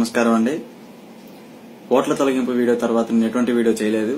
నమస్కారం అండి ఓట్ల తొలగింపు వీడియో తర్వాత నేను ఎటువంటి వీడియో చేయలేదు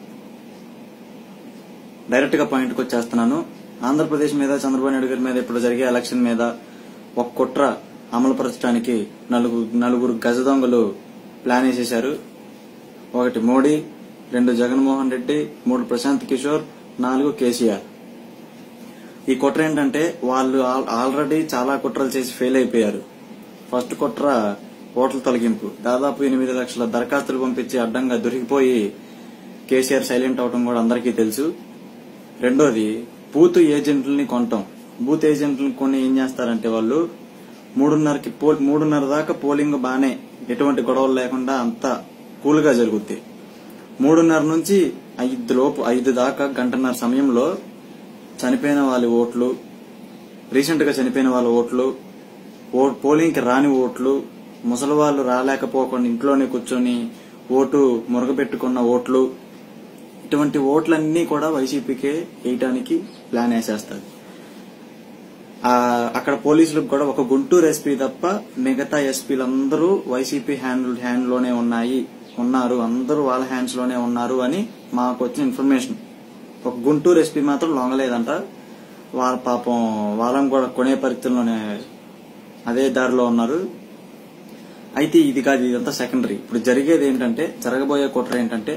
డైరెక్ట్ గా పాయింట్ కి వచ్చేస్తున్నాను ఆంధ్రప్రదేశ్ మీద చంద్రబాబు నాయుడు గారి మీద ఇప్పుడు జరిగే ఎలక్షన్ మీద ఒక కుట్ర అమలుపరచడానికి నలుగురు నలుగురు గజ దొంగలు ప్లాన్ వేసేశారు ఒకటి మోడీ రెండు జగన్మోహన్ రెడ్డి మూడు ప్రశాంత్ కిషోర్ నాలుగు కేసీఆర్ ఈ కుట్ర ఏంటంటే వాళ్ళు ఆల్- ఆల్రెడీ చాలా కుట్రలు చేసి ఫెయిల్ అయిపోయారు ఫస్ట్ కుట్ర ఓట్ల తొలగింపు దాదాపు ఎనిమిది లక్షల దరఖాస్తులు పంపించి అడ్డంగా దొరికిపోయి కేసీఆర్ సైలెంట్ అవడం కూడా అందరికీ తెలుసు రెండోది బూత్ ఏజెంట్లని కొనటం బూత్ ఏజెంట్లను కొని ఏం చేస్తారంటే వాళ్ళు మూడున్నరకి పోల్ మూడున్నర దాకా పోలింగ్ బానే ఎటువంటి గొడవలు లేకుండా అంతా కూల్ గా జరుగుద్ది మూడున్నర నుంచి ఐదు లోపు ఐదు దాకా గంటన్నర సమయంలో చనిపోయిన వాళ్ళ ఓట్లు రీసెంట్ గా చనిపోయిన వాళ్ళ ఓట్లు ఓ- పోలింగ్ కి రాని ఓట్లు ముసలి వాళ్ళు రాలేకపోకుండా ఇంట్లోనే కూర్చొని ఓటు మురగబెట్టుకున్న ఓట్లు ఇటువంటి ఓట్లన్నీ కూడా వైసీపీకే వేయటానికి ప్లాన్ వేసేస్తారు ఆ, అక్కడ పోలీసులకు కూడా ఒక గుంటూరు ఎస్పీ తప్ప మిగతా ఎస్పీలందరూ వైసీపీ హ్యాండ్ హ్యాండ్ లోనే ఉన్నాయి ఉన్నారు అందరూ వాళ్ళ హ్యాండ్స్ లోనే ఉన్నారు అని మాకు వచ్చిన ఇన్ఫర్మేషన్ ఒక గుంటూరు ఎస్పీ మాత్రం లొంగలేదంట వాళ్ళ పాపం వాళ్ళని కూడా కొనే పరిస్థితుల్లోనే అదే దారిలో ఉన్నారు అయితే ఇది కాదు ఇదంతా సెకండరీ ఇప్పుడు జరిగేది ఏంటంటే జరగబోయే కుట్ర ఏంటంటే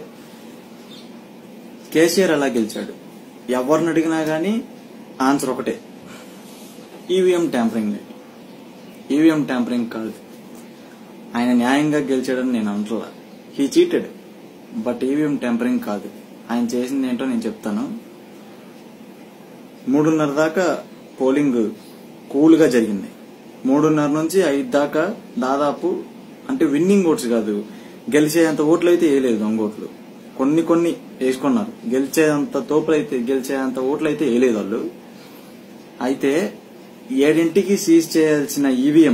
కేసీఆర్ ఎలా గెలిచాడు ఎవరిని అడిగినా గానీ ఆన్సర్ ఒకటే ఈవీఎం ట్యాంపరింగ్ ఈవీఎం ట్యాంపరింగ్ కాదు ఆయన న్యాయంగా గెలిచాడని నేను అంటలా he cheated but EVM tampering కాదు ఆయన చేసింది ఏంటో నేను చెప్తాను మూడున్నర దాకా పోలింగ్ కూల్ గా జరిగింది మూడున్నర నుంచి ఐదు దాకా దాదాపు అంటే విన్నింగ్ ఓట్స్ కాదు గెలిచేంత ఓట్లు అయితే వేయలేదు దొంగ ఓట్లు కొన్ని కొన్ని వేసుకున్నారు గెలిచేంత తోపులు అయితే గెలిచేంత ఓట్లు అయితే వేయలేదు వాళ్ళు అయితే ఏడింటికి సీజ్ చేయాల్సిన ఈవీఎం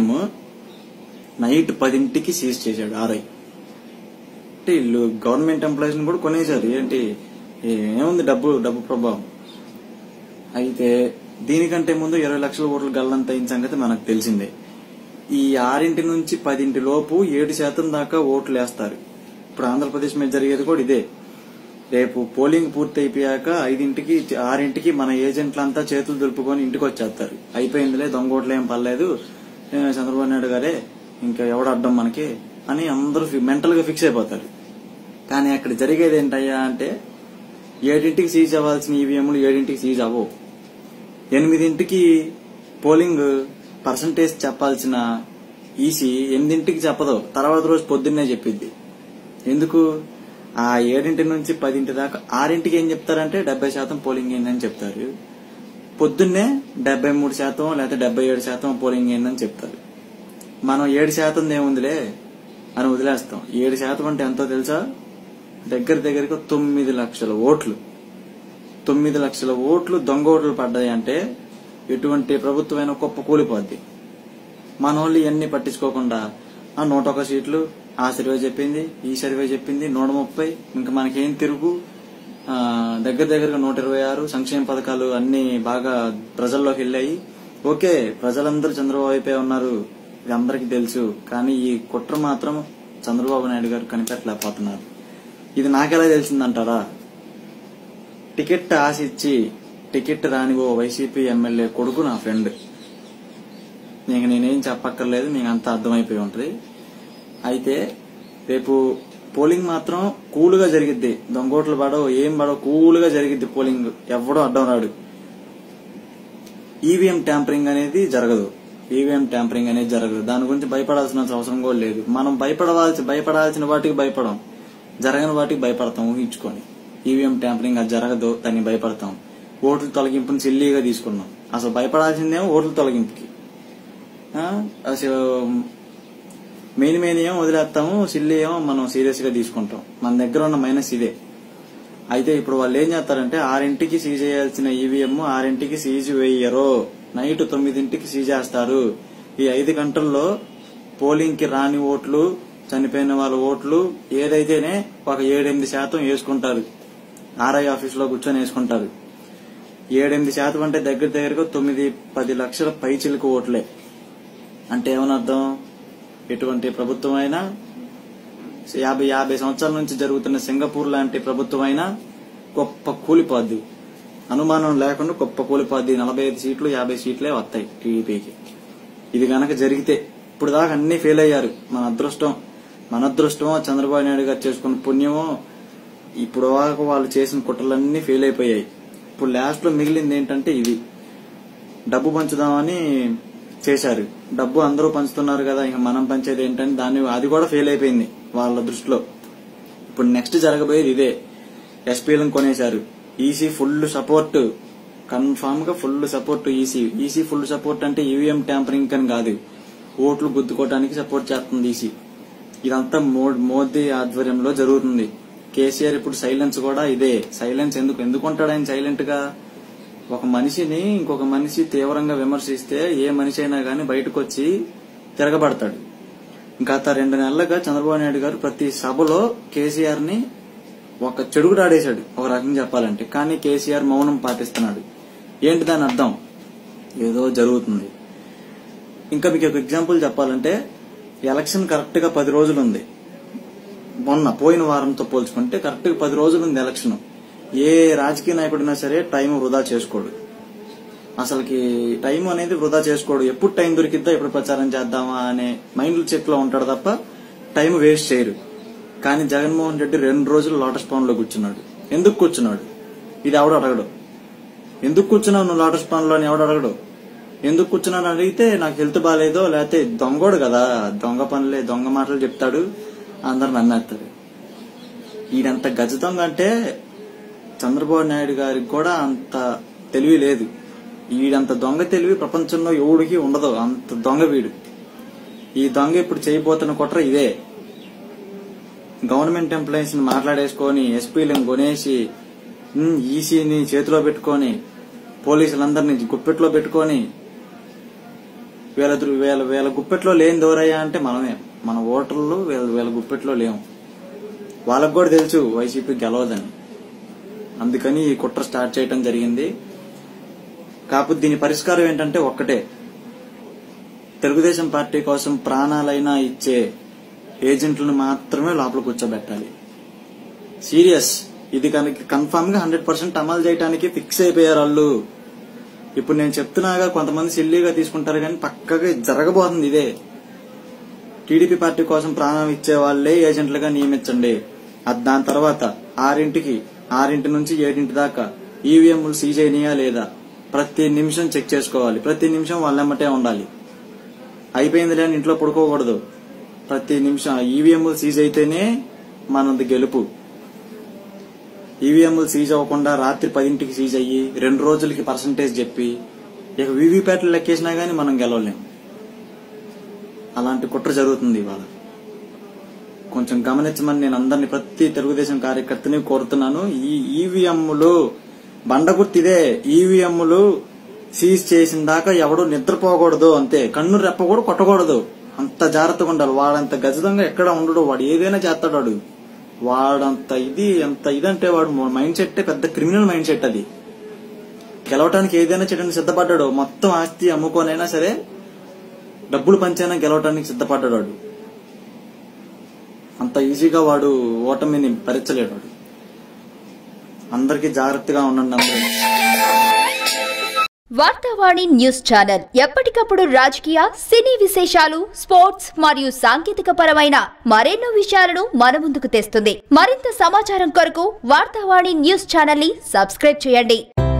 నైట్ పదింటికి సీజ్ చేశాడు ఆర్ఐ అంటే వీళ్ళు గవర్నమెంట్ ఎంప్లాయీస్ కూడా కొనేశారు ఏంటి ఏముంది డబ్బు డబ్బు ప్రభావం అయితే దీనికంటే ముందు ఇరవై లక్షల ఓట్లు గల్లంత అయిన సంగతి మనకు తెలిసిందే ఈ ఆరింటి నుంచి పదింటి లోపు ఏడు శాతం దాకా ఓట్లు వేస్తారు ఇప్పుడు ఆంధ్రప్రదేశ్ మీద జరిగేది కూడా ఇదే రేపు పోలింగ్ పూర్తి అయిపోయాక ఐదింటికి ఆరింటికి మన ఏజెంట్లంతా చేతులు దులుపుకొని ఇంటికి వచ్చేస్తారు అయిపోయిందిలే దొంగ ఓట్లు ఏం పర్లేదు ఏ, చంద్రబాబు నాయుడు గారే ఇంకా ఎవడు అడ్డం మనకి అని అందరూ మెంటల్ గా ఫిక్స్ అయిపోతారు కానీ అక్కడ జరిగేది ఏంటయ్యా అంటే ఏడింటికి సీజ్ అవ్వాల్సిన ఈవీఎంలు ఏడింటికి సీజ్ అవ్వవు ఎనిమిదింటికి పోలింగ్ పర్సంటేజ్ చెప్పాల్సిన ఈసీ ఎనిమిదింటికి చెప్పదు తర్వాత రోజు పొద్దున్నే చెప్పిద్ది ఎందుకు ఆ ఏడింటి నుంచి పదింటి దాకా ఆరింటికి ఏం చెప్తారంటే డెబ్బై శాతం పోలింగ్ అయిందని చెప్తారు పొద్దున్నే డెబ్బై మూడు శాతం లేకపోతే డెబ్బై ఏడు శాతం పోలింగ్ అయిందని చెప్తారు మనం ఏడు శాతం ఏముందిలే అని వదిలేస్తాం ఏడు శాతం అంటే ఎంతో తెలుసా దగ్గర దగ్గరగా తొమ్మిది లక్షల ఓట్లు తొమ్మిది లక్షల ఓట్లు దొంగ ఓట్లు పడ్డాయి అంటే ఎటువంటి ప్రభుత్వమైన కుప్ప కూలిపోద్ది మన వాళ్ళు ఇవన్నీ పట్టించుకోకుండా ఆ నూట ఒక సీట్లు ఆ సర్వే చెప్పింది ఈ సర్వే చెప్పింది నూట ముప్పై ఇంకా మనకేం తిరుగు ఆ, దగ్గర దగ్గరగా నూట ఇరవై ఆరు సంక్షేమ పథకాలు అన్ని బాగా ప్రజల్లోకి వెళ్ళాయి ఓకే ప్రజలందరూ చంద్రబాబు వైపే ఉన్నారు ఇది అందరికీ తెలుసు కానీ ఈ కుట్ర మాత్రం చంద్రబాబు నాయుడు గారు కనిపెట్టలేకపోతున్నారు ఇది నాకెలా తెలిసిందంటారా టికెట్ ఆశిచ్చి టికెట్ రాని ఓ వైసీపీ ఎమ్మెల్యే కొడుకు నా ఫ్రెండ్ నీకు నేనేం చెప్పక్కర్లేదు మీకు అంతా అర్థమైపోయి ఉంటది అయితే రేపు పోలింగ్ మాత్రం కూల్గా జరిగిద్ది దొంగోట్లు పడవు ఏం పడవు కూల్గా జరిగిద్ది పోలింగ్ ఎవడో అడ్డం రాడు ఈవీఎం ట్యాంపరింగ్ అనేది జరగదు ఈవీఎం ట్యాంపరింగ్ అనేది జరగదు దాని గురించి భయపడాల్సిన అవసరం కూడా లేదు మనం భయపడవలసి భయపడాల్సిన వాటికి భయపడం జరగని వాటికి భయపడతాం ఊహించుకొని ఈవీఎం ట్యాంపరింగ్ అది జరగదు దాన్ని భయపడతాం ఓట్ల తొలగింపుని సిల్లీగా తీసుకున్నాం అసలు భయపడాల్సిందేమో ఓట్ల తొలగింపుకి ఆ, అసలు మెయిన్ మెయిన్ ఏమో వదిలేస్తాము సిల్లి ఏమో మనం సీరియస్ గా తీసుకుంటాం మన దగ్గర ఉన్న మైనస్ ఇదే అయితే ఇప్పుడు వాళ్ళు ఏం చేస్తారంటే ఆరింటికి సీజ్ చేయాల్సిన ఈవీఎం ఆరింటికి సీజ్ వేయరు నైట్ తొమ్మిదింటికి సీజ్ చేస్తారు ఈ ఐదు గంటల్లో పోలింగ్ కి రాని ఓట్లు చనిపోయిన వాళ్ళ ఓట్లు ఏదైతేనే ఒక ఏడెనిమిది శాతం వేసుకుంటారు ఆర్ఐ ఆఫీస్ లో కూర్చొని వేసుకుంటారు ఏడెనిమిది శాతం అంటే దగ్గర దగ్గరగా తొమ్మిది పది లక్షల పైచిలకు ఓట్లే అంటే ఏమని అర్థం ఎటువంటి ప్రభుత్వం అయినా యాభై యాభై సంవత్సరాల నుంచి జరుగుతున్న సింగపూర్ లాంటి ప్రభుత్వం అయినా గొప్ప కూలిపోద్ది అనుమానం లేకుండా గొప్ప కూలిపోద్ది నలభై ఐదు సీట్లు యాభై సీట్లే వస్తాయి టీడీపీకి ఇది గనక జరిగితే ఇప్పుడు దాకా అన్ని ఫెయిల్ అయ్యారు మన అదృష్టం మన అదృష్టమో చంద్రబాబు నాయుడు గారు చేసుకున్న పుణ్యమో ఇప్పుడు వరకు వాళ్ళు చేసిన కుట్రలన్నీ ఫెయిల్ అయిపోయాయి ఇప్పుడు లాస్ట్ లో మిగిలింది ఏంటంటే ఇది డబ్బు పంచుదామని చేశారు డబ్బు అందరూ పంచుతున్నారు కదా ఇంకా మనం పంచేది ఏంటని దాన్ని అది కూడా ఫెయిల్ అయిపోయింది వాళ్ళ దృష్టిలో ఇప్పుడు నెక్స్ట్ జరగబోయేది ఇదే ఎస్పీలను కొనేశారు ఈసీ ఫుల్ సపోర్ట్ కన్ఫామ్ గా full support EC EC full support అంటే ఈవీఎం ట్యాంపరింగ్ అని కాదు ఓట్లు గుద్దుకోవడానికి సపోర్ట్ చేస్తుంది ఈసీ ఇదంతా మో- మోదీ ఆధ్వర్యంలో జరుగుతుంది కేసీఆర్ ఇప్పుడు సైలెన్స్ కూడా ఇదే సైలెన్స్ ఎందుకు ఎందుకు ఉంటాడు ఆయన సైలెంట్ గా ఒక మనిషిని ఇంకొక మనిషి తీవ్రంగా విమర్శిస్తే ఏ మనిషి అయినా గానీ బయటకు వచ్చి తిరగబడతాడు గత రెండు నెలలుగా చంద్రబాబు నాయుడు గారు ప్రతి సభలో కేసీఆర్ ని ఒక చెడుగుడు ఆడేశాడు ఒక రకంగా చెప్పాలంటే కానీ కేసీఆర్ మౌనం పాటిస్తున్నాడు ఏంటి దాని అర్థం ఏదో జరుగుతుంది ఇంకా మీకు ఒక ఎగ్జాంపుల్ చెప్పాలంటే ఎలక్షన్ కరెక్ట్ గా పది రోజులు ఉంది మొన్న పోయిన వారంతో పోల్చుకుంటే కరెక్ట్ గా పది రోజులు ఉంది ఎలక్షన్ ఏ రాజకీయ నాయకుడైనా సరే టైం వృధా చేసుకోడు అసలుకి టైం అనేది వృధా చేసుకోడు ఎప్పుడు టైం దొరికిద్దా ఎప్పుడు ప్రచారం చేద్దామా అనే మైండ్ చెక్ లో ఉంటాడు తప్ప టైం వేస్ట్ చేయరు కానీ జగన్మోహన్ రెడ్డి రెండు రోజులు లోటస్ పవన్ లో కూర్చున్నాడు ఎందుకు కూర్చున్నాడు ఇది ఎవడు అడగడు ఎందుకు కూర్చున్నావు నువ్వు లోటస్ పవన్ లో అని ఎవడు అడగడు ఎందుకు కూర్చున్నాను అడిగితే నాకు హెల్త్ బాగాలేదో లేకపోతే దొంగోడు కదా దొంగ పనులే దొంగ మాటలు చెప్తాడు అందరు నమ్మేస్తారు ఈడంత గజ దొంగ అంటే చంద్రబాబు నాయుడు గారికి కూడా అంత తెలివి లేదు ఈడంత దొంగ తెలివి ప్రపంచంలో ఎవడికి ఉండదు అంత దొంగ వీడు ఈ దొంగ ఇప్పుడు చేయబోతున్న కుట్ర ఇదే గవర్నమెంట్ ఎంప్లాయీస్ ని మాట్లాడేసుకొని ఎస్పీలను కొనేసి ఉమ్, ఈసీని చేతిలో పెట్టుకొని పోలీసులందరినీ గుప్పెట్లో పెట్టుకొని వీళ్ళ దృ- వీళ్ళ వీళ్ళ గుప్పెట్లో లేని దూరయ్యా అంటే మనమే మన ఓటర్లు వీళ్ళ వీళ్ళ గుప్పెట్లో లేము వాళ్ళకు కూడా తెలుసు వైసీపీ గెలవదని అందుకని ఈ కుట్ర స్టార్ట్ చేయడం జరిగింది కాకపోతే దీని పరిష్కారం ఏంటంటే ఒక్కటే తెలుగుదేశం పార్టీ కోసం ప్రాణాలైనా ఇచ్చే ఏజెంట్లను మాత్రమే లోపల కూర్చోబెట్టాలి సీరియస్ ఇది కనుక కన్ఫామ్ గా హండ్రెడ్ పర్సెంట్ అమలు చేయడానికి ఫిక్స్ అయిపోయారు వాళ్ళు ఇప్పుడు నేను చెప్తున్నాగా కొంతమంది సిల్లీగా తీసుకుంటారు కానీ పక్కగా జరగబోతుంది ఇదే టీడీపీ పార్టీ కోసం ప్రాణం ఇచ్చే వాళ్ళే ఏజెంట్లుగా నియమించండి అది దాని తర్వాత ఆరింటికి ఆరింటి నుంచి ఏడింటి దాకా ఈవీఎంలు సీజ్ అయినాయా లేదా ప్రతి నిమిషం చెక్ చేసుకోవాలి ప్రతి నిమిషం వాళ్ళెమ్మటే ఉండాలి అయిపోయింది లేని ఇంట్లో పడుకోకూడదు ప్రతి నిమిషం ఈవీఎంలు సీజ్ అయితేనే మనది గెలుపు ఈవీఎంలు సీజ్ అవ్వకుండా రాత్రి పదింటికి సీజ్ అయ్యి రెండు రోజులకి పర్సంటేజ్ చెప్పి ఇక వీవీప్యాట్లు లెక్కేసినా గానీ మనం గెలవలేం అలాంటి కుట్ర జరుగుతుంది ఇవాళ కొంచెం గమనించమని నేను అందరిని ప్రతి తెలుగుదేశం కార్యకర్తని కోరుతున్నాను ఈ ఈవీఎంలు బండగుర్తిదే ఈవీఎంలు సీజ్ చేసిన దాకా ఎవడు నిద్రపోకూడదు అంతే కన్ను రెప్ప కూడా కొట్టకూడదు అంత జాగ్రత్తగా ఉండాలి వాడంత గజితంగా ఎక్కడ ఉండడు వాడు ఏదైనా చేస్తాడు వాడు వాడంత ఇది ఎంత ఇదంటే వాడు మైండ్ సెట్ పెద్ద క్రిమినల్ మైండ్ సెట్ అది గెలవటానికి ఏదైనా చేయడానికి సిద్ధపడ్డాడు మొత్తం ఆస్తి అమ్ముకోనైనా సరే డబ్బులు పంచైనా గెలవటానికి సిద్ధపడ్డాడు వాడు అంత ఈజీగా వాడు ఓటమిని భరించలేడు వాడు అందరికీ జాగ్రత్తగా ఉండండి అందరూ వార్తావాణి న్యూస్ ఛానల్ ఎప్పటికప్పుడు రాజకీయ సినీ విశేషాలు స్పోర్ట్స్ మరియు సాంకేతిక పరమైన మరెన్నో విషయాలను మన ముందుకు తెస్తుంది మరింత సమాచారం కొరకు వార్తావాణి న్యూస్ ఛానల్ ని సబ్స్క్రైబ్ చేయండి